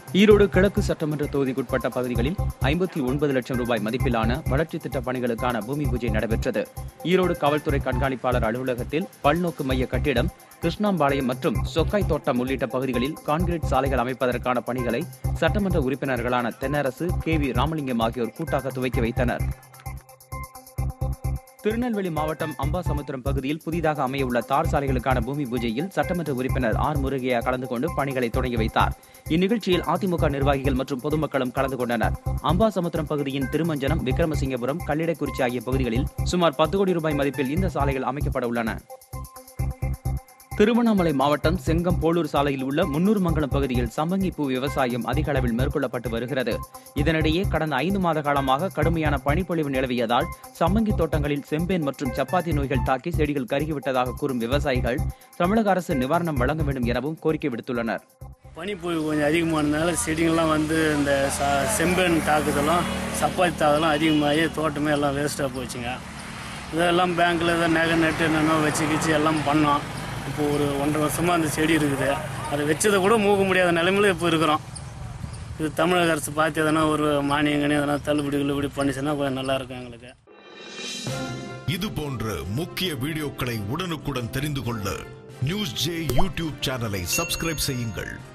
ஈரோடு கிழக்கு சட்டமன்ற தொகுதிக்குட்பட்ட பகுதிகளில் ஐம்பத்தி ஒன்பது லட்சம் ரூபாய் மதிப்பிலான வளர்ச்சித் திட்ட பணிகளுக்கான பூமி பூஜை நடைபெற்றது ஈரோடு காவல்துறை கண்காணிப்பாளர் அலுவலகத்தில் பல்நோக்கு மைய கட்டிடம் கிருஷ்ணாம்பாளையம் மற்றும் சொக்காய் தோட்டம் உள்ளிட்ட பகுதிகளில் கான்கிரீட் சாலைகள் அமைப்பதற்கான பணிகளை சட்டமன்ற உறுப்பினர்களான தென்னரசு கே வி ராமலிங்கம் ஆகியோர் கூட்டாக துவக்கி வைத்தனர் திருநெல்வேலி மாவட்டம் அம்பாசமுத்திரம் பகுதியில் புதிதாக அமையவுள்ள தார் சாலைகளுக்கான பூமி பூஜையில் சட்டமன்ற உறுப்பினர் ஆர் முருகையா கலந்து கொண்டு பணிகளை தொடங்கி வைத்தார் இந்நிகழ்ச்சியில் அதிமுக நிர்வாகிகள் மற்றும் பொதுமக்களும் கலந்து கொண்டனர் அம்பாசமுத்திரம் பகுதியின் திருமஞ்சனம் விக்ரமசிங்கபுரம் கல்லிடைக்குறிச்சி ஆகிய பகுதிகளில் சுமார் பத்து கோடி ரூபாய் மதிப்பில் இந்த சாலைகள் அமைக்கப்பட உள்ளன திருவண்ணாமலை மாவட்டம் செங்கம் போலூர் சாலையில் உள்ள முன்னூறு மங்கலம் பகுதியில் சம்பங்கி பூ விவசாயம் அதிக அளவில் மேற்கொள்ளப்பட்டு வருகிறது இதனிடையே கடந்த ஐந்து மாத காலமாக கடுமையான பனிப்பொழிவு நிலவியதால் சம்பங்கி தோட்டங்களில் செம்பேன் மற்றும் சப்பாத்தி நோய்கள் தாக்கி செடிகள் கருகிவிட்டதாக கூறும் விவசாயிகள் தமிழக அரசு நிவாரணம் வழங்க வேண்டும் எனவும் கோரிக்கை விடுத்துள்ளனர் பனிப்பொழிவு கொஞ்சம் அதிகமானதுனால செடிங்கள்லாம் வந்து இந்த ச செம்பேன் தாக்குதலும் சப்பாத்தி தாக்குதலும் அதிகமாகி தோட்டமே எல்லாம் வேஸ்ட்டாக போச்சுங்க இதெல்லாம் பேங்க்கில் ஏதோ நகை நட்டு என்னென்னோ வச்சு கிச்சு எல்லாம் பண்ணோம் இப்போ ஒரு ஒன்றரை வருஷமாக அந்த செடி இருக்குது அதை வச்சதை கூட மூக்க முடியாத நிலைமையில இப்போ இருக்கிறோம் இது தமிழக அரசு பார்த்து எதனா ஒரு மானியங்கனே எதனா தள்ளுபடி கிள்ளுபடி பண்ணிச்சுன்னா கொஞ்சம் நல்லா இருக்கும் எங்களுக்கு இது போன்ற முக்கிய வீடியோக்களை உடனுக்குடன் தெரிந்து கொள்ள நியூஸ் ஜே யூடியூப் சேனலை சப்ஸ்கிரைப் செய்யுங்கள்